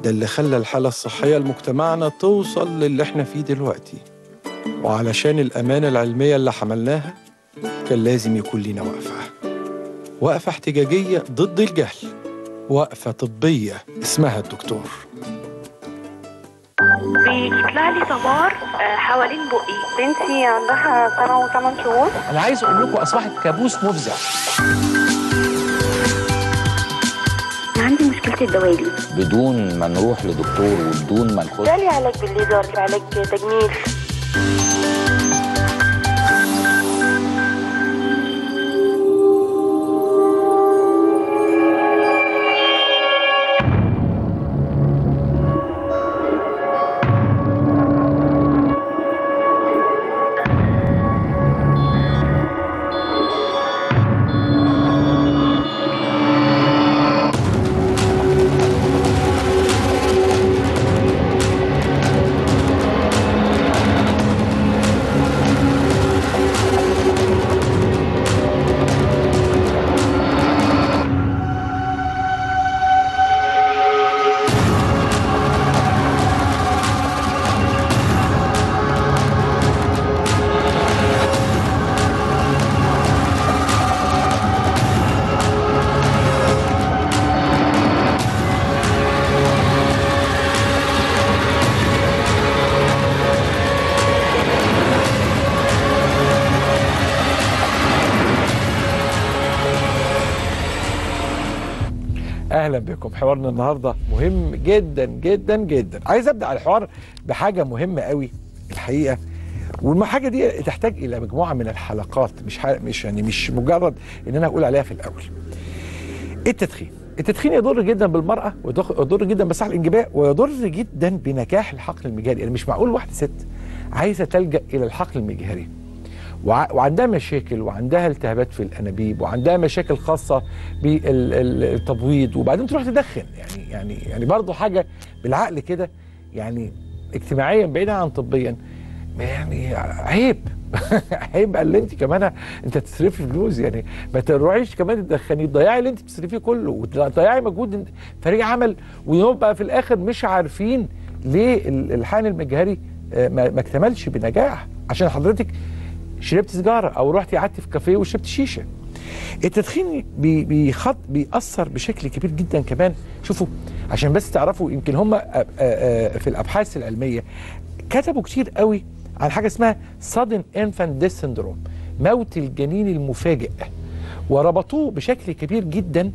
ده اللي خلى الحالة الصحية لمجتمعنا توصل للي احنا فيه دلوقتي وعلشان الأمانة العلمية اللي حملناها كان لازم يكون لينا وقفة وقفة احتجاجية ضد الجهل وقفة طبية اسمها الدكتور بيطلع لي صبار آه، حوالين بقي بنتي عندها سنة وثمان شهور انا عايز اقول لكم اصبحت كابوس مفزع عندي مشكلة الدوالي بدون ما نروح لدكتور وبدون ما نخش جالي علاج بالليزر علاج تجميل اهلا بكم حوارنا النهارده مهم جدا جدا جدا عايز ابدا على الحوار بحاجه مهمه قوي الحقيقه والحاجه دي تحتاج الى مجموعه من الحلقات مش ح... مش يعني مش مجرد ان انا اقول عليها في الاول التدخين التدخين يضر جدا بالمراه ويضر يضر جدا بصحه الانجابيه ويضر جدا بنجاح الحقل المجهري يعني مش معقول واحده ست عايزه تلجا الى الحقل المجهري وع- وعندها مشاكل وعندها التهابات في الانابيب وعندها مشاكل خاصه بالتبويض وبعدين تروح تدخن يعني يعني يعني برضه حاجه بالعقل كده يعني اجتماعيا بعيدا عن طبيا يعني عيب عيب قال لي انت كمان انت تصرفي فلوس يعني ما تروحيش كمان تدخني تضيعي اللي انت بتصرفيه كله وتضيعي مجهود فريق عمل ونبقى في الاخر مش عارفين ليه ال- الحقن المجهري آه، ما ما اكتملش بنجاح عشان حضرتك شربت سيجاره او رحتي قعدتي في كافيه وشربت شيشه التدخين بي- بيخط بيأثر بشكل كبير جدا كمان شوفوا عشان بس تعرفوا يمكن هم في الابحاث العلميه كتبوا كتير قوي عن حاجه اسمها sudden infant death syndrome موت الجنين المفاجئ وربطوه بشكل كبير جدا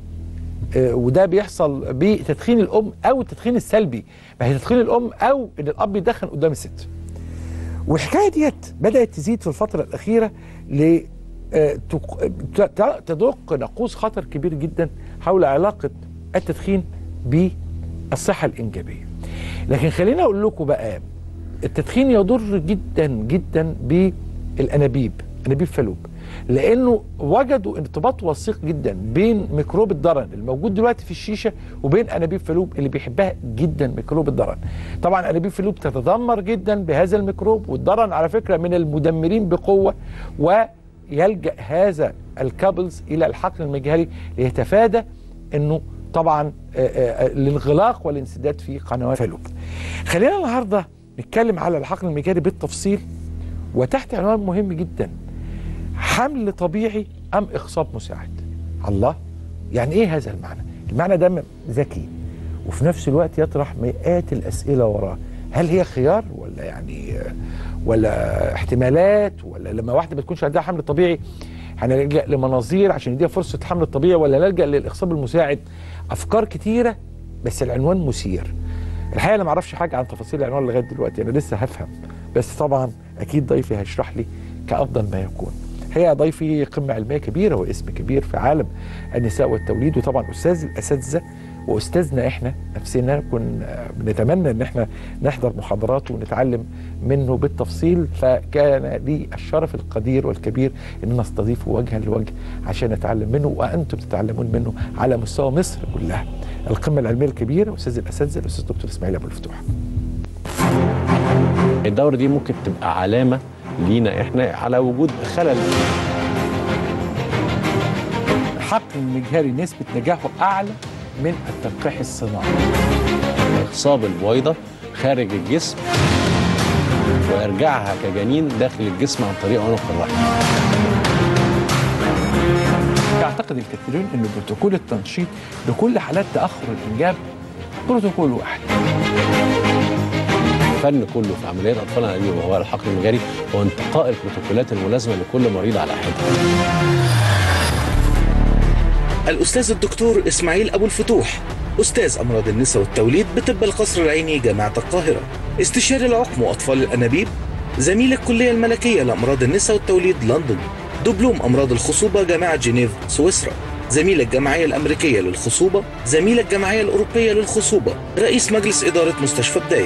آه، وده بيحصل بتدخين الام او التدخين السلبي ما هي تدخين الام او ان الاب يدخن قدام الست والحكايه ديت بدات تزيد في الفتره الاخيره ل آه، تق- ت- تدق ناقوس خطر كبير جدا حول علاقه التدخين بالصحه الانجابيه. لكن خليني اقول لكم بقى التدخين يضر جدا جدا بالانابيب انابيب فالوب لانه وجدوا ارتباط وثيق جدا بين ميكروب الضرن الموجود دلوقتي في الشيشه وبين انابيب فالوب اللي بيحبها جدا ميكروب الضرن طبعا انابيب فالوب تتدمر جدا بهذا الميكروب والضرن على فكره من المدمرين بقوه ويلجا هذا الكابلز الى الحقن المجهري ليتفادى انه طبعا آه، آه، الانغلاق والانسداد في قنوات فالوب خلينا النهارده نتكلم على الحقن المجهري بالتفصيل وتحت عنوان مهم جدا حمل طبيعي ام اخصاب مساعد الله يعني ايه هذا المعنى المعنى ده م- ذكي وفي نفس الوقت يطرح مئات الاسئله وراه هل هي خيار ولا يعني آه، ولا احتمالات ولا لما واحده ما تكونش عندها حمل طبيعي هنلجا لمناظير عشان يديها فرصه حمل طبيعي ولا نلجا للاخصاب المساعد افكار كتيره بس العنوان مثير الحقيقه انا ما اعرفش حاجه عن تفاصيل العنوان لغايه دلوقتي انا لسه هفهم بس طبعا اكيد ضيفي هيشرح لي كافضل ما يكون هي ضيفي قمه علميه كبيره واسم كبير في عالم النساء والتوليد وطبعا استاذ الاساتذه واستاذنا احنا نفسنا كنا بنتمنى ان احنا نحضر محاضراته ونتعلم منه بالتفصيل فكان لي الشرف القدير والكبير ان انا استضيفه وجها لوجه عشان اتعلم منه وانتم تتعلمون منه على مستوى مصر كلها. القمه العلميه الكبيره استاذ الاساتذه الاستاذ دكتور اسماعيل ابو الفتوح. الدورة دي ممكن تبقى علامة لينا احنا على وجود خلل الحقن المجهري نسبه نجاحه اعلى من التلقيح الصناعي. اخصاب البويضه خارج الجسم وارجاعها كجنين داخل الجسم عن طريق عنق الرحم يعتقد الكثيرون ان بروتوكول التنشيط لكل حالات تاخر الانجاب بروتوكول واحد الفن كله في عمليات اطفال الانابيب وهو الحقن المجاري هو انتقاء البروتوكولات الملازمه لكل مريض على حده الأستاذ الدكتور إسماعيل أبو الفتوح أستاذ أمراض النساء والتوليد بطب القصر العيني جامعة القاهرة استشاري العقم وأطفال الأنابيب زميل الكلية الملكية لأمراض النساء والتوليد لندن دبلوم أمراض الخصوبة جامعة جنيف سويسرا زميل الجمعية الأمريكية للخصوبة زميل الجمعية الأوروبية للخصوبة رئيس مجلس إدارة مستشفى بداية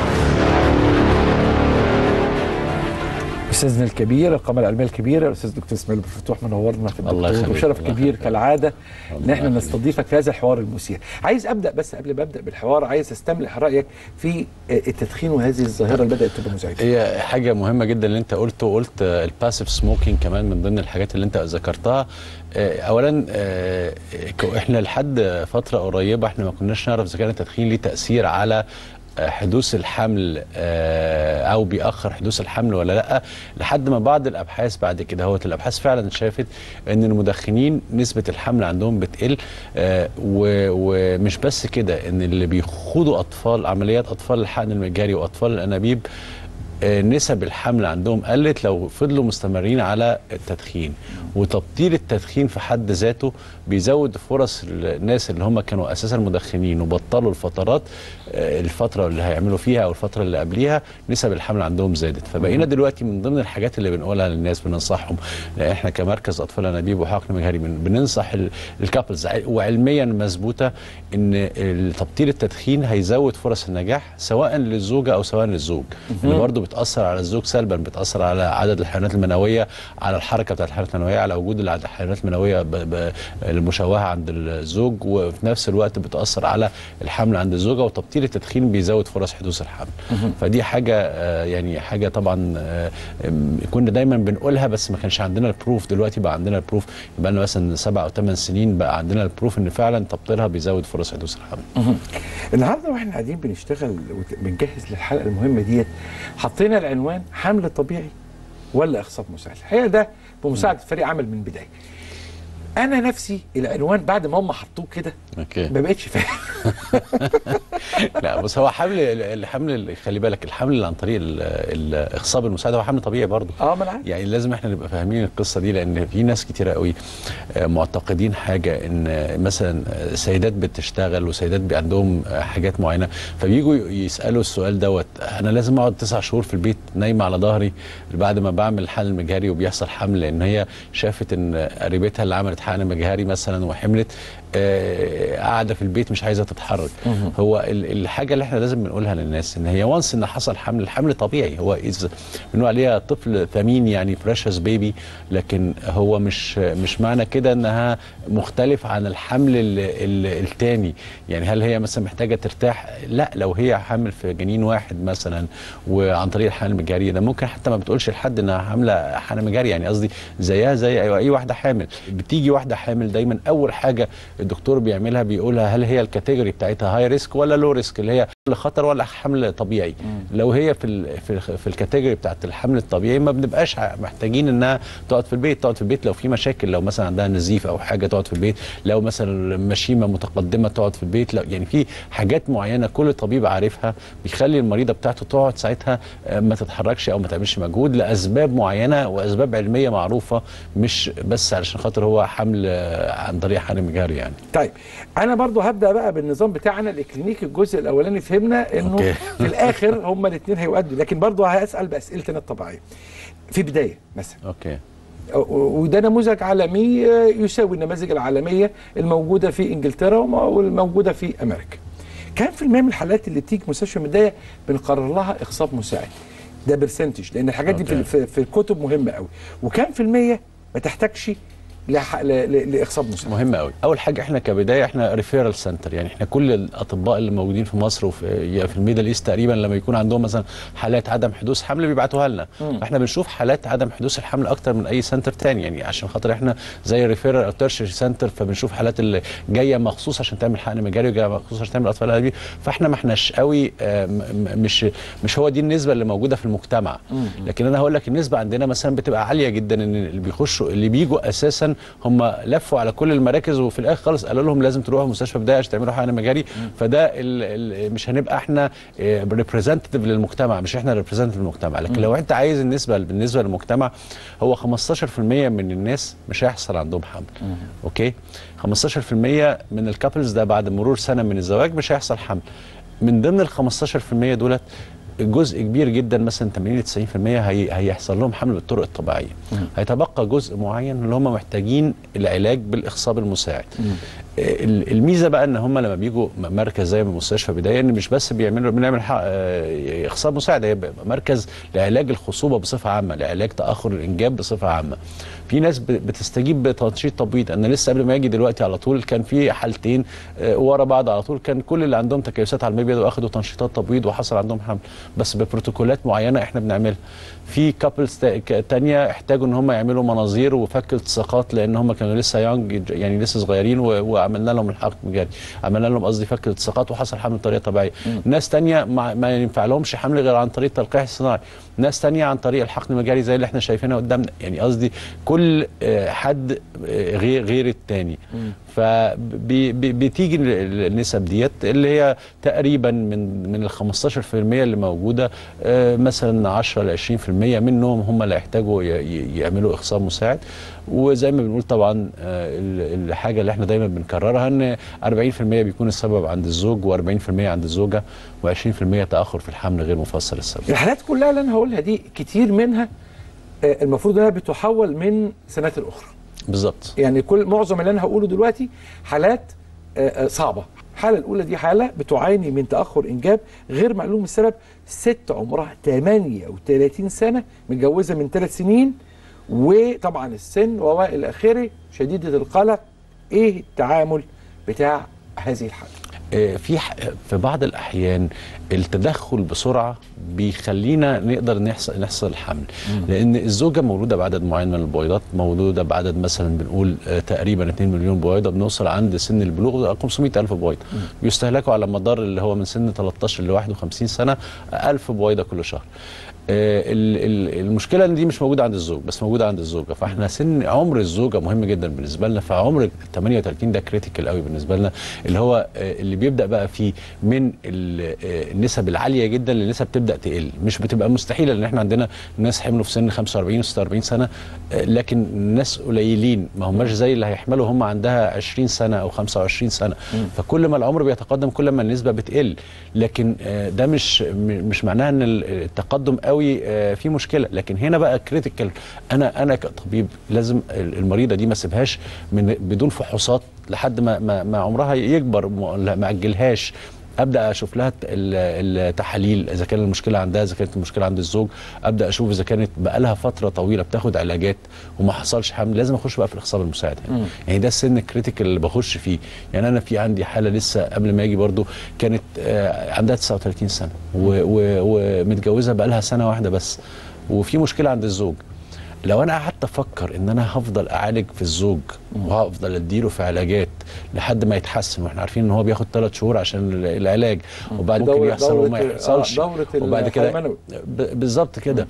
استاذنا الكبير القامه العلميه الكبيره الاستاذ دكتور اسماعيل أبو الفتوح منورنا في الله الدكتور يخليك، وشرف الله كبير يخليك. كالعاده ان الله احنا يخليك. نستضيفك في هذا الحوار المثير عايز ابدا بس قبل ما ابدا بالحوار عايز استملح رايك في التدخين وهذه الظاهره اللي بدات تبقى مزعجه هي حاجه مهمه جدا اللي انت قلته قلت الباسيف سموكينج كمان من ضمن الحاجات اللي انت ذكرتها آه، اولا آه، ك- احنا لحد فتره قريبه احنا ما كناش نعرف اذا كان التدخين ليه تاثير على آه، حدوث الحمل آه، او بيأخر حدوث الحمل ولا لا لحد ما بعض الابحاث بعد كده هو الابحاث فعلا شافت ان المدخنين نسبه الحمل عندهم بتقل آه، و- ومش بس كده ان اللي بيخوضوا اطفال عمليات اطفال الحقن المجاري واطفال الانابيب آه، نسب الحمل عندهم قلت لو فضلوا مستمرين على التدخين وتبطيل التدخين في حد ذاته بيزود فرص الناس اللي هم كانوا اساسا مدخنين وبطلوا الفترات آه، الفتره اللي هيعملوا فيها او الفتره اللي قبليها نسب الحمل عندهم زادت فبقينا دلوقتي من ضمن الحاجات اللي بنقولها للناس بننصحهم آه، احنا كمركز اطفال انابيب وحقن مجهري بن- بننصح ال- الكابلز ع- وعلميا مثبوته ان ال- تبطيل التدخين هيزود فرص النجاح سواء للزوجه او سواء للزوج اللي برضه بتاثر على الزوج سلبا بتاثر على عدد الحيوانات المنويه على الحركه بتاعت الحيوانات المنويه على وجود الع- الحيوانات المنويه ب- ب- المشوهه عند الزوج وفي نفس الوقت بتاثر على الحمل عند الزوجه وتبطيل التدخين بيزود فرص حدوث الحمل فدي حاجه آه، يعني حاجه طبعا آه، آم، كنا دايما بنقولها بس ما كانش عندنا البروف دلوقتي بقى عندنا البروف بقى لنا مثلا سبع او ثمان سنين بقى عندنا البروف ان فعلا تبطيلها بيزود فرص حدوث الحمل النهارده واحنا قاعدين بنشتغل وبنجهز للحلقه المهمه ديت حطينا العنوان حمل طبيعي ولا اخصاب مساعد الحقيقه ده بمساعده فريق عمل من البدايه انا نفسي العنوان بعد ما هم حطوه كده اوكي ما بقتش فاهم لا بص هو حمل الحمل خلي بالك الحمل اللي عن طريق ال- الاخصاب المساعد هو حمل طبيعي برضه اه ما انا عارف يعني لازم احنا نبقى فاهمين القصه دي لان في ناس كتيره قوي آه، معتقدين حاجه ان آه، مثلا آه، سيدات بتشتغل وسيدات بي- عندهم آه، حاجات معينه فبييجوا ي- يسالوا السؤال دوت انا لازم اقعد تسع شهور في البيت نايمه على ظهري بعد ما بعمل حقن مجهري وبيحصل حمل لان هي شافت ان قريبتها اللي عملت حقن مجهري مثلا وحملت آه، قاعده في البيت مش عايزه تتحرك هو ال- الحاجه اللي احنا لازم بنقولها للناس ان هي وانس ان حصل حمل الحمل طبيعي هو إز بنقول عليها طفل ثمين يعني بريشس بيبي لكن هو مش مش معنى كده انها مختلف عن الحمل ال- ال- التاني يعني هل هي مثلا محتاجه ترتاح لا لو هي حامل في جنين واحد مثلا وعن طريق الحمل المجاري ده ممكن حتى ما بتقولش لحد انها حامله حمل مجاري يعني قصدي زيها زي اي أي واحده حامل بتيجي واحده حامل دايما اول حاجه الدكتور بيعملها بيقولها هل هي الكاتيجوري بتاعتها هاي ريسك ولا لو ريسك اللي هي خطر ولا حمل طبيعي لو هي في ال في, ال في الكاتيجوري بتاعت الحمل الطبيعي ما بنبقاش ع- محتاجين انها تقعد في البيت تقعد في البيت لو في مشاكل لو مثلا عندها نزيف او حاجه تقعد في البيت لو مثلا مشيمه متقدمه تقعد في البيت لو يعني في حاجات معينه كل طبيب عارفها بيخلي المريضه بتاعته تقعد ساعتها آه، ما تتحركش او ما تعملش مجهود لاسباب معينه واسباب علميه معروفه مش بس علشان خاطر هو حمل آه، عن طريق حمل مجهري يعني طيب انا برضو هبدا بقى بالنظام بتاعنا الاكلينيكي الجزء الاولاني فهمنا انه أوكي. في الاخر هما الاثنين هيؤدوا لكن برضو هسال باسئلتنا الطبيعيه في بدايه مثلا اوكي وده نموذج عالمي آه، يساوي النماذج العالميه الموجوده في انجلترا وم- والموجوده في امريكا. كام في المية من الحالات اللي بتيجي مستشفى مدايه بنقرر لها اخصاب مساعد؟ ده برسنتج لان الحاجات دي في, أوكي. في, في الكتب مهمه قوي. وكام في المية ما تحتاجش لح... ل... ل... لاخصاب مساعد مهم قوي اول حاجه احنا كبدايه احنا ريفيرال سنتر يعني احنا كل الاطباء اللي موجودين في مصر وفي في الميدل ايست تقريبا لما يكون عندهم مثلا حالات عدم حدوث حمل بيبعتوها لنا احنا بنشوف حالات عدم حدوث الحمل اكتر من اي سنتر تاني يعني عشان خاطر احنا زي ريفيرال او تيرشري سنتر فبنشوف حالات اللي جايه مخصوص عشان تعمل حقن مجاري وجايه مخصوص عشان تعمل اطفال قلبي فاحنا ما احناش قوي آه، م- م- مش مش هو دي النسبه اللي موجوده في المجتمع لكن انا هقول لك النسبه عندنا مثلا بتبقى عاليه جدا ان اللي بيخشوا اللي بيجوا اساسا هم لفوا على كل المراكز وفي الاخر خالص قالوا لهم لازم تروحوا مستشفى بدايه عشان تعملوا حقن مجاري فده ال ال مش هنبقى احنا ريبريزنتيف للمجتمع مش احنا ريبريزنتيف للمجتمع لكن لو انت عايز النسبه بالنسبه للمجتمع هو 15% من الناس مش هيحصل عندهم حمل اوكي 15% من الكابلز ده بعد مرور سنه من الزواج مش هيحصل حمل من ضمن ال 15% دولت جزء كبير جدا مثلا 80 90% هي هيحصل لهم حمل بالطرق الطبيعيه هيتبقى جزء معين اللي هم محتاجين العلاج بالاخصاب المساعد ال- الميزه بقى ان هم لما بيجوا م- مركز زي مستشفى بدايه ان مش بس بيعملوا بنعمل ح- آه، اخصاب مساعد هي بيبقى مركز لعلاج الخصوبه بصفه عامه لعلاج تاخر الانجاب بصفه عامه في ناس ب- بتستجيب بتنشيط تبويض انا لسه قبل ما اجي دلوقتي على طول كان في حالتين آه، ورا بعض على طول كان كل اللي عندهم تكيسات على المبيض واخدوا تنشيطات تبويض وحصل عندهم حمل بس ببروتوكولات معينه احنا بنعملها في كابلز تانية احتاجوا ان هم يعملوا مناظير وفك التصاقات لان هم كانوا لسه يونج يعني لسه صغيرين و- وعملنا لهم الحقن مجاري عملنا لهم قصدي فك التصاقات وحصل حمل بطريقه طبيعيه ناس تانية ما, ما ينفع لهمش حمل غير عن طريق التلقيح الصناعي ناس تانية عن طريق الحقن المجاري زي اللي احنا شايفينها قدامنا يعني قصدي كل آه، حد آه، غير غير التاني فبتيجي النسب ديت اللي هي تقريبا من من ال 15% اللي موجوده آه، مثلا 10 ل 20% منهم هم اللي هيحتاجوا ي- ي- يعملوا اخصاب مساعد وزي ما بنقول طبعا آه، ال- الحاجه اللي احنا دايما بنكررها ان 40% بيكون السبب عند الزوج و40% عند الزوجه و20% تاخر في الحمل غير مفسر السبب الحالات كلها اللي انا هقولها دي كتير منها آه، المفروض انها بتحول من سنوات الاخرى بالظبط يعني كل معظم اللي انا هقوله دلوقتي حالات آه، آه، صعبه الحاله الاولى دي حاله بتعاني من تاخر انجاب غير معلوم السبب ست عمرها 38 سنه متجوزه من ثلاث سنين وطبعا السن والى اخره شديده القلق ايه التعامل بتاع هذه الحاله آه، في ح- في بعض الاحيان التدخل بسرعه بيخلينا نقدر نحصل نحصل حمل لان الزوجه مولوده بعدد معين من البويضات مولوده بعدد مثلا بنقول آه، تقريبا 2 مليون بويضه بنوصل عند سن البلوغ 500 الف بويضه بيستهلكوا على مدار اللي هو من سن 13 ل 51 سنه 1000 بويضه كل شهر آه، ال- ال- المشكله ان دي مش موجوده عند الزوج بس موجوده عند الزوجه فاحنا سن عمر الزوجه مهم جدا بالنسبه لنا فعمر 38 ده كريتيكال قوي بالنسبه لنا اللي هو آه، اللي بيبدا بقى فيه من ال- آه، النسب العاليه جدا للنسب تبدا تقل مش بتبقى مستحيله لان احنا عندنا ناس حملوا في سن 45 و 46 سنه آه، لكن ناس قليلين ما هماش زي اللي هيحملوا هم عندها 20 سنه او 25 سنه فكل ما العمر بيتقدم كل ما النسبه بتقل لكن آه، ده مش م- مش معناها ان ال- التقدم قوي آه، فيه مشكله لكن هنا بقى كريتيكال انا انا كطبيب لازم ال- المريضه دي ما اسيبهاش من بدون فحوصات لحد ما ما, ما عمرها يكبر ما ما اجلهاش ابدا اشوف لها ال- التحاليل اذا كان المشكله عندها اذا كانت المشكله عند الزوج ابدا اشوف اذا كانت بقى لها فتره طويله بتاخد علاجات وما حصلش حمل لازم اخش بقى في الاخصاب المساعد هنا يعني ده السن الكريتيكال اللي بخش فيه يعني انا في عندي حاله لسه قبل ما اجي برضو كانت آه، عندها 39 سنه و- و- ومتجوزه بقى لها سنه واحده بس وفي مشكله عند الزوج لو انا قعدت افكر ان انا هفضل اعالج في الزوج وهفضل اديله في علاجات لحد ما يتحسن واحنا عارفين ان هو بياخد ثلاث شهور عشان ال- العلاج وبعد ممكن دورة- يحصل وما دورة- يحصلش آه، دورة وبعد الحيوي كده المنوي. ب- بالظبط كده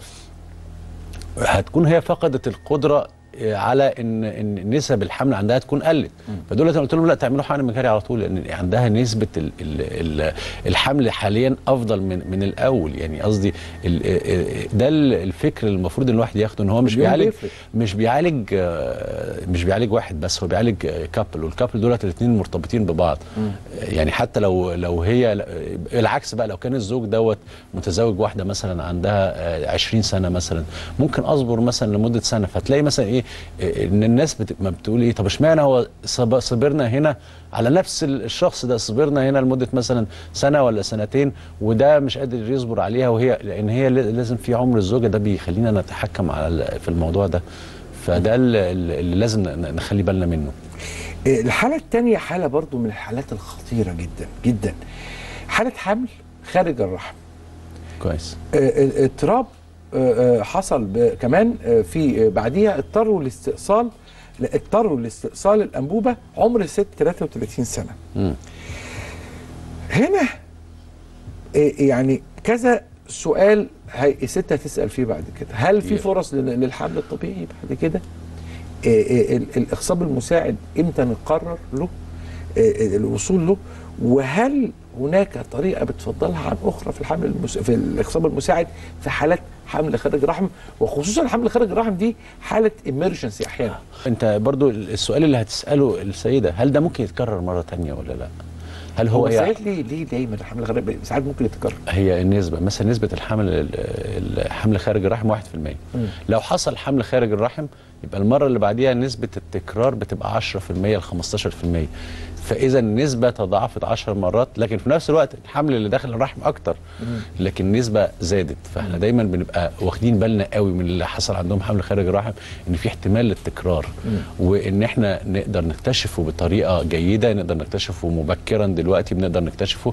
هتكون هي فقدت القدره آه، على ان ان نسب الحمل عندها تكون قلت فدول انا قلت لهم لا تعملوا حقن مجهري على طول لان عندها نسبه ال ال ال الحمل حاليا افضل من من الاول يعني قصدي ال- آه، ده ال- الفكر اللي المفروض ان الواحد ياخده ان هو مش اليوم بيعالج بيفرق. مش بيعالج آه، مش بيعالج واحد بس هو بيعالج كابل والكابل دولت الاثنين مرتبطين ببعض يعني حتى لو لو هي العكس بقى لو كان الزوج دوت متزوج واحده مثلا عندها آه، 20 سنه مثلا ممكن اصبر مثلا لمده سنه فتلاقي مثلا ايه آه، ان الناس بت... ما بتقول ايه طب اشمعنى هو صب- صبرنا هنا على نفس ال- الشخص ده صبرنا هنا لمده مثلا سنه ولا سنتين وده مش قادر يصبر عليها وهي لان هي ل- لازم في عمر الزوجه ده بيخلينا نتحكم على ال- في الموضوع ده فده اللي, اللي لازم ن- نخلي بالنا منه إيه، الحالة الثانية حالة برضو من الحالات الخطيرة جدا جدا حالة حمل خارج الرحم كويس آه، آه، اضطراب آه، آه، حصل ب- كمان آه، في آه، بعديها اضطروا لاستئصال لا، اضطروا لاستئصال الانبوبه عمر الست 33 سنه. مم. هنا آه، يعني كذا سؤال هي الست هتسال فيه بعد كده، هل في Yeah. فرص لل- للحمل الطبيعي بعد كده؟ آه، آه، ال- الاخصاب المساعد امتى نقرر له آه، آه، الوصول له وهل هناك طريقه بتفضلها عن اخرى في الحمل المس... في الاخصاب المساعد في حالات حمل خارج الرحم وخصوصا الحمل خارج الرحم دي حاله امرجنسي احيانا انت برضو السؤال اللي هتساله السيده هل ده ممكن يتكرر مره تانية ولا لا هل هو هو يعني ساعات ليه ليه دايما الحمل خارج ساعات ممكن يتكرر هي النسبة مثلا نسبة الحمل الحمل خارج الرحم 1% لو حصل حمل خارج الرحم يبقى المرة اللي بعديها نسبة التكرار بتبقى 10% ل 15% فإذا النسبة تضاعفت 10 مرات لكن في نفس الوقت الحمل اللي داخل الرحم أكتر لكن النسبة زادت فاحنا دايما بنبقى واخدين بالنا قوي من اللي حصل عندهم حمل خارج الرحم إن في احتمال للتكرار وإن احنا نقدر نكتشفه بطريقة جيدة نقدر نكتشفه مبكرا دلوقتي بنقدر نكتشفه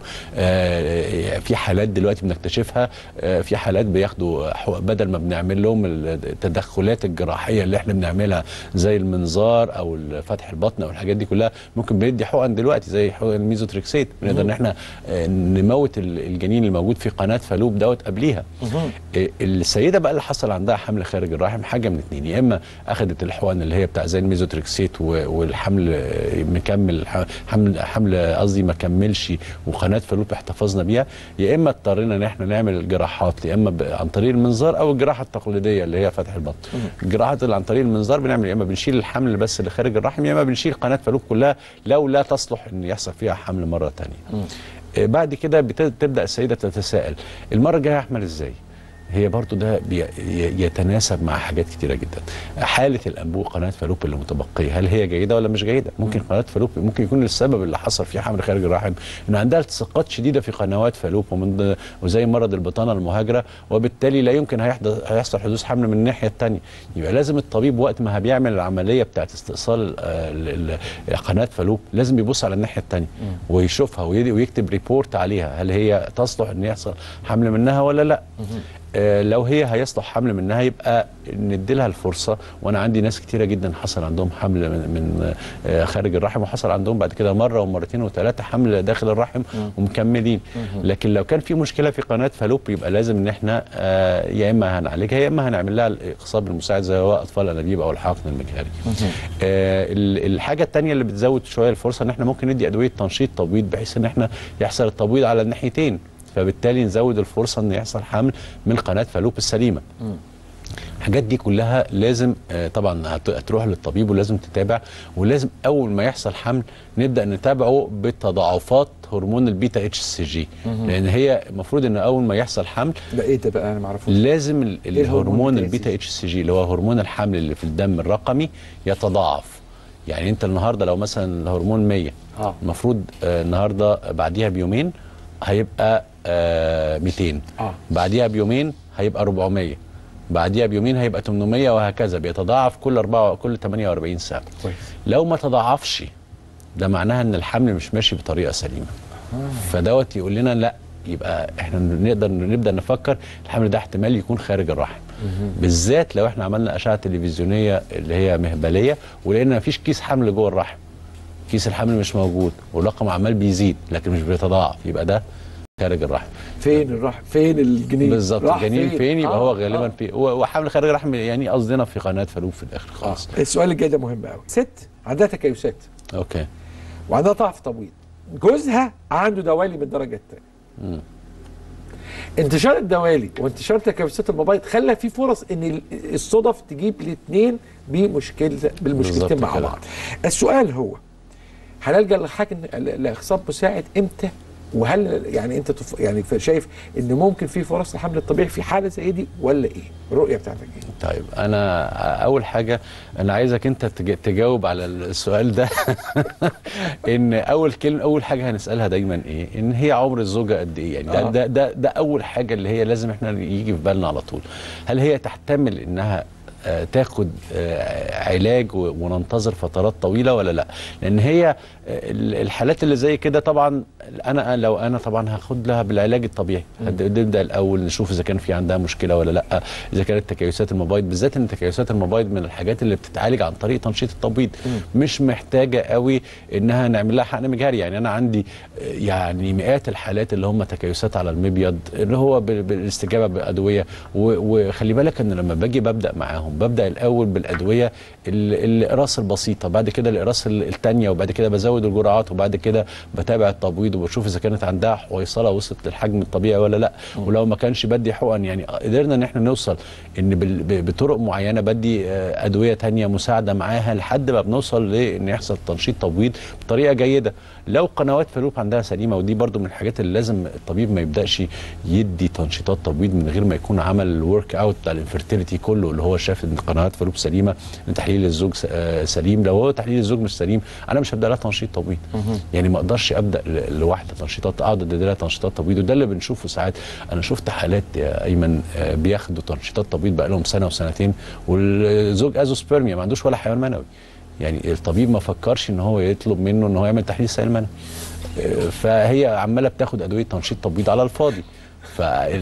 آه، في حالات دلوقتي بنكتشفها آه، في حالات بياخدوا حق- بدل ما بنعمل لهم التدخلات الجراحيه اللي احنا بنعملها زي المنظار او فتح البطن او الحاجات دي كلها ممكن بندي حقن دلوقتي زي حقن الميزوتريكسيت بنقدر ان احنا آه، نموت ال- الجنين الموجود في قناه فالوب دوت قبليها آه، السيده بقى اللي حصل عندها حمل خارج الرحم حاجه من اتنين يا اما اخذت الحقن اللي هي بتاع زي الميزوتريكسيت و- والحمل آه، مكمل ح- حمل حمل قصدي ما كملش وقناه فالوب احتفظنا بيها يا اما اضطرينا ان احنا نعمل جراحات يا اما ب- عن طريق المنظار او الجراحه التقليديه اللي هي فتح البطن الجراحات اللي عن طريق المنظار بنعمل يا اما بنشيل الحمل بس اللي خارج الرحم يا اما بنشيل قناه فالوب كلها لو لا تصلح ان يحصل فيها حمل مره ثانيه آه، بعد كده بت- تبدا السيده تتساءل المره الجايه هحمل ازاي هي برضو ده بي ي- يتناسب مع حاجات كتيرة جدا حالة الأنبوب قناة فالوب اللي متبقية هل هي جيدة ولا مش جيدة ممكن قناة فالوب ممكن يكون السبب اللي حصل فيها حمل خارج الرحم إن عندها التصاقات شديدة في قنوات فالوب ومن ضمن- وزي مرض البطانة المهاجرة وبالتالي لا يمكن هيحدث هيحصل حدوث حمل من الناحية الثانية يبقى لازم الطبيب وقت ما بيعمل العملية بتاعت استئصال آه، ال- ال- قناة فالوب لازم يبص على الناحية الثانية ويشوفها ويدي- ويكتب ريبورت عليها هل هي تصلح ان يحصل حمل منها ولا لا آه، لو هي هيصلح حمل منها يبقى ندي لها الفرصه وانا عندي ناس كتيره جدا حصل عندهم حمل من, من آه، خارج الرحم وحصل عندهم بعد كده مره ومرتين وثلاثه حمل داخل الرحم ومكملين لكن لو كان في مشكله في قناه فالوب يبقى لازم ان احنا آه، يا اما هنعالجها يا اما هنعمل لها الاخصاب المساعد زي هو اطفال انابيب او الحقن المجهري آه، ال- الحاجه الثانيه اللي بتزود شويه الفرصه ان احنا ممكن ندي ادويه تنشيط تبويض بحيث ان احنا يحصل التبويض على الناحيتين فبالتالي نزود الفرصه ان يحصل حمل من قناه فالوب السليمه الحاجات دي كلها لازم آه، طبعا هت- هتروح للطبيب ولازم تتابع ولازم اول ما يحصل حمل نبدا نتابعه بتضاعفات هرمون البيتا اتش سي جي لان هي المفروض ان اول ما يحصل حمل ده ايه ده بقى انا ما اعرفوش لازم ال- الهرمون الهرمون البيتا البيتا اتش سي جي اللي هو هرمون الحمل اللي في الدم الرقمي يتضاعف يعني انت النهارده لو مثلا الهرمون 100 آه. المفروض آه النهارده بعديها بيومين هيبقى آه 200 آه. بعديها بيومين هيبقى 400 بعديها بيومين هيبقى 800 وهكذا بيتضاعف كل 4 كل 48 ساعه كويس. لو ما تضاعفش ده معناها ان الحمل مش ماشي بطريقه سليمه فدوت يقول لنا لا يبقى احنا نقدر نبدا نفكر الحمل ده احتمال يكون خارج الرحم بالذات لو احنا عملنا اشعه تلفزيونيه اللي هي مهبليه ولقينا مفيش كيس حمل جوه الرحم كيس الحمل مش موجود والرقم عمال بيزيد لكن مش بيتضاعف يبقى ده خارج الرحم فين الرحم فين الجنين بالظبط راح الجنين فين يبقى آه، هو غالبا آه. في و- وحمل خارج الرحم يعني قصدنا في قناه فالوب في الاخر خالص السؤال الجاي ده مهم قوي ست عندها تكيسات اوكي وعندها ضعف تبويض جوزها عنده دوالي من الدرجه الثانيه انتشار الدوالي وانتشار تكيسات المبايض خلى في فرص ان ال- الصدف تجيب الاثنين بمشكله بالمشكلتين بالظبط مع كده. بعض السؤال هو هل الجا لحاجه لاخصاب مساعد امتى وهل يعني انت تف... يعني شايف ان ممكن في فرص للحمل الطبيعي في حاله زي دي ولا ايه؟ الرؤيه بتاعتك ايه؟ طيب انا اول حاجه انا عايزك انت تج- تجاوب على السؤال ده ان اول كلمه اول حاجه هنسالها دايما ايه ان هي عمر الزوجه قد ايه يعني ده, آه. ده ده ده اول حاجه اللي هي لازم احنا يجي في بالنا على طول هل هي تحتمل انها آه، تاخد آه، علاج و- وننتظر فترات طويله ولا لا لان هي آه، ال- الحالات اللي زي كده طبعا انا لو انا طبعا هاخد لها بالعلاج الطبيعي هد- نبدا الاول نشوف اذا كان في عندها مشكله ولا لا اذا كانت تكيسات المبايض بالذات ان تكيسات المبايض من الحاجات اللي بتتعالج عن طريق تنشيط التبويض مش محتاجه قوي انها نعمل لها حقن مجهري يعني انا عندي آه، يعني مئات الحالات اللي هم تكيسات على المبيض اللي هو بال- بالاستجابه بادويه و- وخلي بالك ان لما باجي ببدا معاهم ببدا الاول بالادويه ال- الاقراص البسيطه بعد كده الاقراص ال- التانيه وبعد كده بزود الجرعات وبعد كده بتابع التبويض وبشوف اذا كانت عندها حويصله وصلت للحجم الطبيعي ولا لا ولو ما كانش بدي حقن يعني قدرنا ان احنا نوصل ان بال- ب- بطرق معينه بدي آه، ادويه تانيه مساعده معاها لحد ما بنوصل لان يحصل تنشيط تبويض بطريقه جيده لو قنوات فالوب عندها سليمه ودي برضو من الحاجات اللي لازم الطبيب ما يبداش يدي تنشيطات تبويض من غير ما يكون عمل الورك اوت بتاع الانفرتيليتي كله اللي هو شاف ان قنوات فالوب سليمه ان تحليل الزوج س- آه، سليم لو هو تحليل الزوج مش سليم انا مش هبدا لها تنشيط تبويض يعني ما اقدرش ابدا ل- لواحده تنشيطات اقعد ادي لها تنشيطات تبويض وده اللي بنشوفه ساعات انا شفت حالات يا ايمن آه، بياخدوا تنشيطات تبويض بقى لهم سنه وسنتين والزوج ازوسبيرميا ما عندوش ولا حيوان منوي يعني الطبيب ما فكرش ان هو يطلب منه ان هو يعمل تحليل سائل منوي آه، فهي عماله بتاخد ادويه تنشيط تبويض على الفاضي ف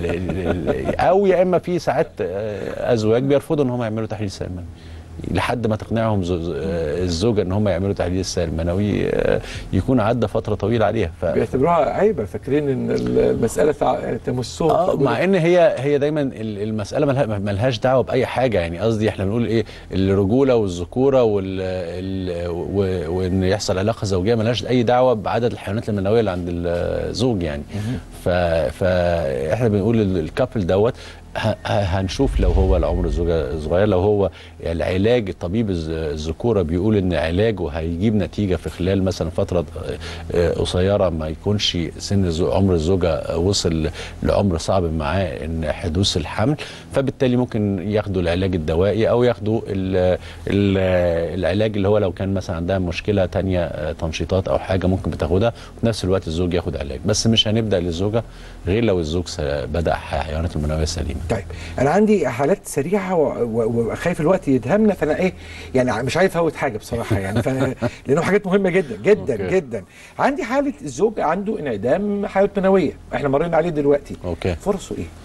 او يا اما في ساعات آه، ازواج بيرفضوا ان هم يعملوا تحليل سائل منوي لحد ما تقنعهم زو- زو- آه، الزوجه ان هم يعملوا تحليل السائل المنوي آه، يكون عدى فتره طويله عليها ف... بيعتبروها عيبه فاكرين ان المساله تع- يعني تمسهم اه مع ان هي هي دايما ال- المساله ملها- ملهاش دعوه باي حاجه يعني قصدي احنا بنقول ايه الرجوله والذكوره وال ال- و- وان يحصل علاقه زوجيه ملهاش اي دعوه بعدد الحيوانات المنويه اللي عند الزوج يعني ف فاحنا بنقول ال- الكابل دوت ه- ه- هنشوف لو هو العمر الزوجه صغير لو هو العلاج طبيب الز- الذكوره بيقول ان علاجه هيجيب نتيجه في خلال مثلا فتره آه، قصيره ما يكونش سن الزو- عمر الزوجه وصل لعمر صعب معاه ان حدوث الحمل فبالتالي ممكن ياخدوا العلاج الدوائي او ياخدوا ال ال العلاج اللي هو لو كان مثلا عندها مشكله تانية آه، تنشيطات او حاجه ممكن بتاخدها وفي نفس الوقت الزوج ياخد علاج بس مش هنبدا للزوجه غير لو الزوج س- بدا حيوانات المنويه سليمه طيب انا عندي حالات سريعه و- و- وخايف الوقت يدهمنا فانا ايه يعني مش عايز افوت حاجه بصراحه يعني ف... لانه حاجات مهمه جدا جدا أوكي. جدا عندي حاله الزوج عنده انعدام حيوانات منويه احنا مرينا عليه دلوقتي اوكي فرصه ايه؟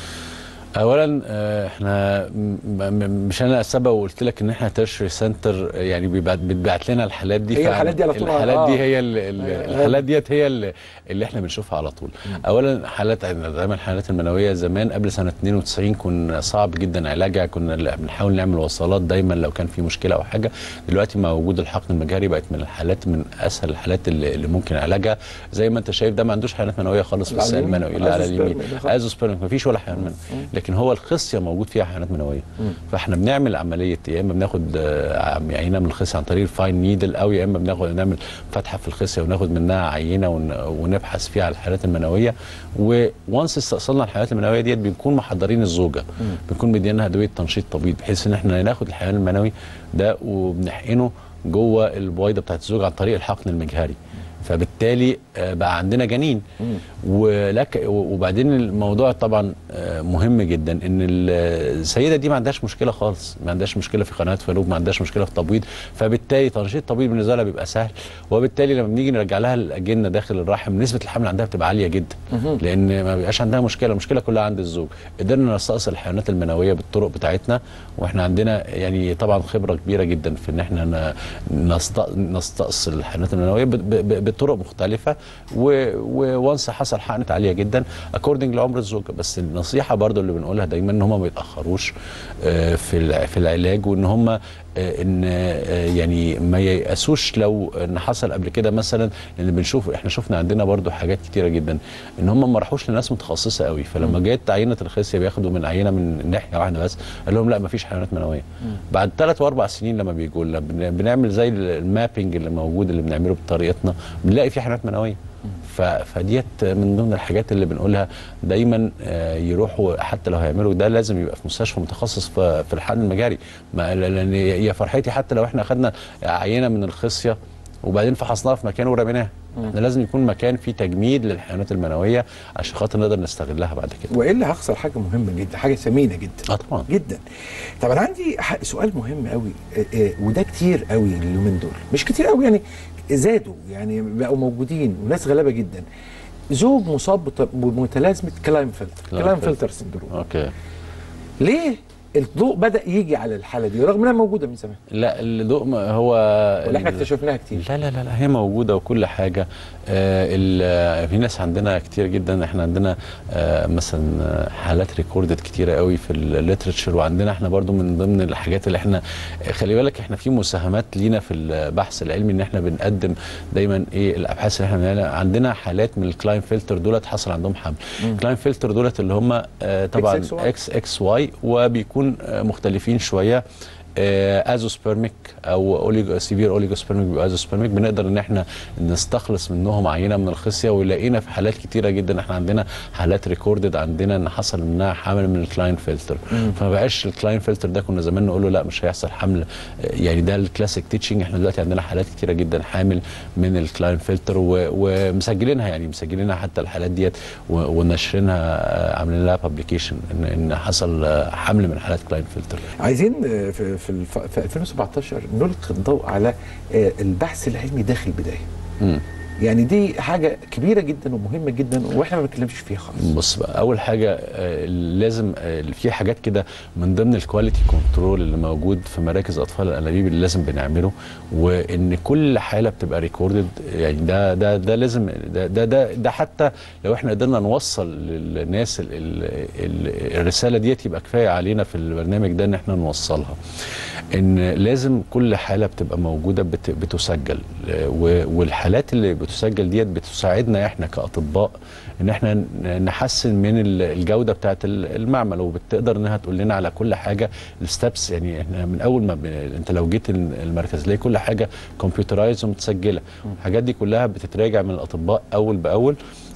اولا آه، احنا م- م- مش انا السبب وقلت لك ان احنا تيرشري سنتر يعني بيبعت بتبعت لنا الحالات دي هي فعلا. الحالات دي على طول، الحالات آه. دي هي ال- ال- أيوة. الحالات ديت هي ال- اللي احنا بنشوفها على طول اولا حالات دايما الحالات المنويه زمان قبل سنه 92 كنا صعب جدا علاجها كنا ل- بنحاول نعمل وصلات دايما لو كان في مشكله او حاجه دلوقتي مع وجود الحقن المجهري بقت من الحالات من اسهل الحالات اللي, اللي ممكن علاجها زي ما انت شايف ده ما عندوش حيوانات منويه خالص في اللي على السائل اليمين. المنوي اللي على أزوسبرم اليمين ده خالص. ازوسبرم ما فيش ولا حيوان منوي لكن هو الخصيه موجود فيها حيوانات منويه فاحنا بنعمل عمليه يا اما بناخد آه، عم- عينه من الخصيه عن طريق الفاين نيدل او يا اما بناخد نعمل فتحه في الخصيه وناخد منها عينه ون- ونبحث فيها على الحالات المنويه وونس استأصلنا الحالات المنويه ديت بنكون محضرين الزوجه بنكون مدينها ادويه تنشيط تبيض بحيث ان احنا ناخد الحيوان المنوي ده وبنحقنه جوه البويضه بتاعت الزوج عن طريق الحقن المجهري فبالتالي آه، بقى عندنا جنين ولك وبعدين الموضوع طبعا آه، مهم جدا ان ال- السيده دي ما عندهاش مشكله خالص ما عندهاش مشكله في قناه فالوب ما عندهاش مشكله في تبويض فبالتالي تنشيط التبويض بالنسبه لها بيبقى سهل وبالتالي لما بنيجي نرجع لها الاجنه داخل الرحم نسبه الحمل عندها بتبقى عاليه جدا لان ما بيبقاش عندها مشكله المشكله كلها عند الزوج قدرنا نستأصل الحيوانات المنويه بالطرق بتاعتنا واحنا عندنا يعني طبعا خبره كبيره جدا في ان احنا ن- نست- نستأصل الحيوانات المنويه ب- ب- بطرق مختلفه وونس حصل حقنه عاليه جدا اكوردنج لعمر الزوجه بس النصيحه برضو اللي بنقولها دايما ان هم ما يتاخروش آه، في الع- في العلاج وان هم آه، ان آه، يعني ما ييأسوش لو ان حصل قبل كده مثلا لان بنشوف احنا شفنا عندنا برضو حاجات كتيره جدا ان هم ما راحوش لناس متخصصه قوي فلما جت عينه الخصيه بياخدوا من عينه من ناحيه واحده بس قال لهم لا ما فيش حيوانات منويه بعد ثلاث واربع سنين لما بيجوا لنا بن- بنعمل زي المابنج اللي موجود اللي بنعمله بطريقتنا بنلاقي في حيوانات منويه ف- فديت من ضمن الحاجات اللي بنقولها دايما آه، يروحوا حتى لو هيعملوا ده لازم يبقى في مستشفى متخصص في في الحقن المجاري ما- لان يا فرحتي حتى لو احنا اخذنا عينه من الخصيه وبعدين فحصناها في مكان ورميناها احنا لازم يكون مكان فيه تجميد للحيوانات المنويه عشان خاطر نقدر نستغلها بعد كده والا هخسر حاجه مهمه جدا حاجه ثمينه جدا اه طبعا جدا طب انا عندي ح- سؤال مهم قوي آه، آه، وده كتير قوي اليومين دول مش كتير قوي يعني زادوا يعني بقوا موجودين وناس غلابه جدا زوج مصاب بت- بمتلازمه كلاين فلتر كلاين كلاين فلتر. فلتر سندروم اوكي ليه الضوء بدا يجي على الحاله دي رغم انها موجوده من زمان لا الضوء ما هو ولا احنا ال- اكتشفناها كتير لا لا لا, لا هي موجوده وكل حاجه آه ال- في ناس عندنا كتير جدا احنا عندنا آه مثلا آه، حالات ريكوردد كتيره قوي في الليترشر وعندنا احنا برضو من ضمن الحاجات اللي احنا خلي بالك احنا في مساهمات لينا في البحث العلمي ان احنا بنقدم دايما ايه الابحاث اللي احنا بنعملها عندنا حالات من الكلاين فلتر دولت حصل عندهم حمل الكلاين فلتر دولت اللي هم آه طبعا XXY. اكس اكس واي وبيكون آه مختلفين شويه آه، ازوسبرميك او اوليجو سيفير اوليجوسبرميك بيبقى ازوسبرميك بنقدر ان احنا نستخلص منهم عينه من الخصيه ولقينا في حالات كتيره جدا احنا عندنا حالات ريكوردد عندنا ان حصل منها حمل من الكلاين فلتر فما بقاش الكلاين فلتر ده كنا زمان نقول له لا مش هيحصل حمل آه، يعني ده الكلاسيك تيتشنج احنا دلوقتي عندنا حالات كتيره جدا حامل من الكلاين فلتر و- ومسجلينها يعني مسجلينها حتى الحالات ديت و- ونشرينها آه، عاملين لها بابليكيشن ان ان حصل آه، حمل من حالات كلاين فلتر عايزين آه، في في, الف... في 2017 نلقي الضوء على آه، البحث العلمي داخل البدايه مم. يعني دي حاجه كبيره جدا ومهمه جدا واحنا ما بنتكلمش فيها خالص بص بقى اول حاجه آه، لازم آه، في حاجات كده من ضمن الكواليتي كنترول اللي موجود في مراكز اطفال الانابيب اللي لازم بنعمله وان كل حاله بتبقى ريكوردد يعني ده ده ده لازم ده ده ده, ده حتى لو احنا قدرنا نوصل للناس ال ال ال الرساله ديت يبقى كفايه علينا في البرنامج ده ان احنا نوصلها ان لازم كل حاله بتبقى موجوده بت بتسجل آه، و- والحالات اللي بتسجل ديت بتساعدنا احنا كاطباء ان احنا ن- نحسن من ال- الجوده بتاعه ال- المعمل وبتقدر انها تقول لنا على كل حاجه الستبس يعني احنا من اول ما ب... انت لو جيت ال- المركز تلاقي كل حاجه كمبيوترايز ومتسجله الحاجات دي كلها بتتراجع من الاطباء اول باول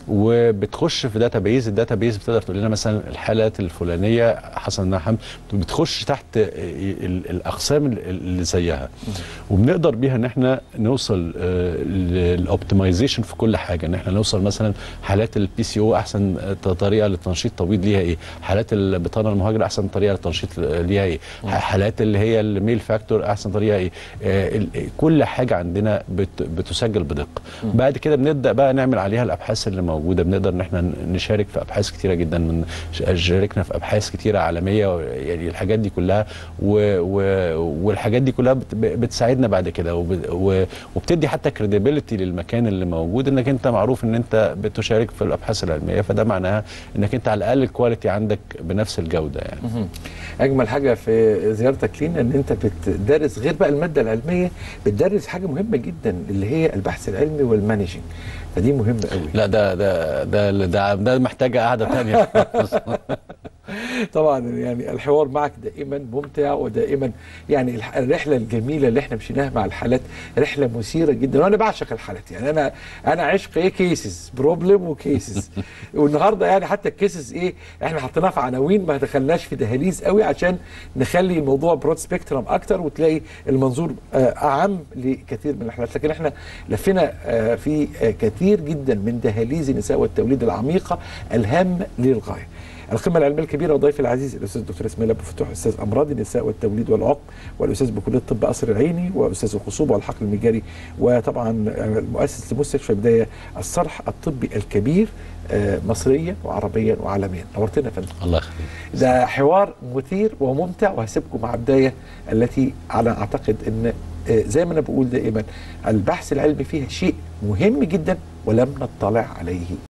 وبتخش في داتا بيز الداتا بيز بتقدر تقول لنا مثلا الحالات الفلانيه حصل منها حمل بتخش تحت ال- الاقسام ال- اللي زيها وبنقدر بيها ان احنا نوصل للاوبتمايزيشن في كل حاجه ان احنا نوصل مثلا حالات البي سي او احسن طريقه للتنشيط تبويض ليها ايه حالات البطانه المهاجره احسن طريقه للتنشيط ليها ايه حالات اللي هي الميل فاكتور احسن طريقه ايه آه، ال- كل حاجه عندنا بت- بتسجل بدقه بعد كده بنبدا بقى نعمل عليها الابحاث اللي موجوده بنقدر ان احنا نشارك في ابحاث كتيره جدا من شاركنا في ابحاث كتيره عالميه يعني الحاجات دي كلها و و والحاجات دي كلها بت- بتساعدنا بعد كده وب- و- وبتدي حتى كريديبيليتي للمكان اللي موجود انك انت معروف ان انت بتشارك في الابحاث العلميه فده معناها انك انت على الاقل الكواليتي عندك بنفس الجوده يعني مهم. اجمل حاجه في زيارتك لينا ان انت بتدرس غير بقى الماده العلميه بتدرس حاجه مهمه جدا اللي هي البحث العلمي والمانجنج فدي مهمه قوي لا ده ده ده ده, ده محتاجه قعده ثانيه طبعا يعني الحوار معك دائما ممتع ودائما يعني الح- الرحله الجميله اللي احنا مشيناها مع الحالات رحله مثيره جدا وانا بعشق الحالات يعني انا انا عشق ايه كيسز بروبلم وكيسز والنهارده يعني حتى الكيسز ايه احنا حطيناها في عناوين ما دخلناش في دهاليز قوي عشان نخلي الموضوع برود سبيكترم اكتر وتلاقي المنظور آه، اعم لكثير من الحالات لكن احنا لفينا آه، في آه، كثير جدا من دهاليز النساء والتوليد العميقه الهامه للغايه القمه العلميه الكبيره وضيفي العزيز الاستاذ الدكتور اسماعيل ابو فتوح استاذ امراض النساء والتوليد والعقم والاستاذ بكليه الطب قصر العيني واستاذ الخصوبه والحقل المجاري وطبعا المؤسس لمستشفى بدايه الصرح الطبي الكبير آه، مصريا وعربيا وعالميا نورتنا يا فندم الله يخليك ده حوار مثير وممتع وهسيبكم مع بدايه التي على اعتقد ان آه، زي ما انا بقول دائما البحث العلمي فيها شيء مهم جدا ولم نطلع عليه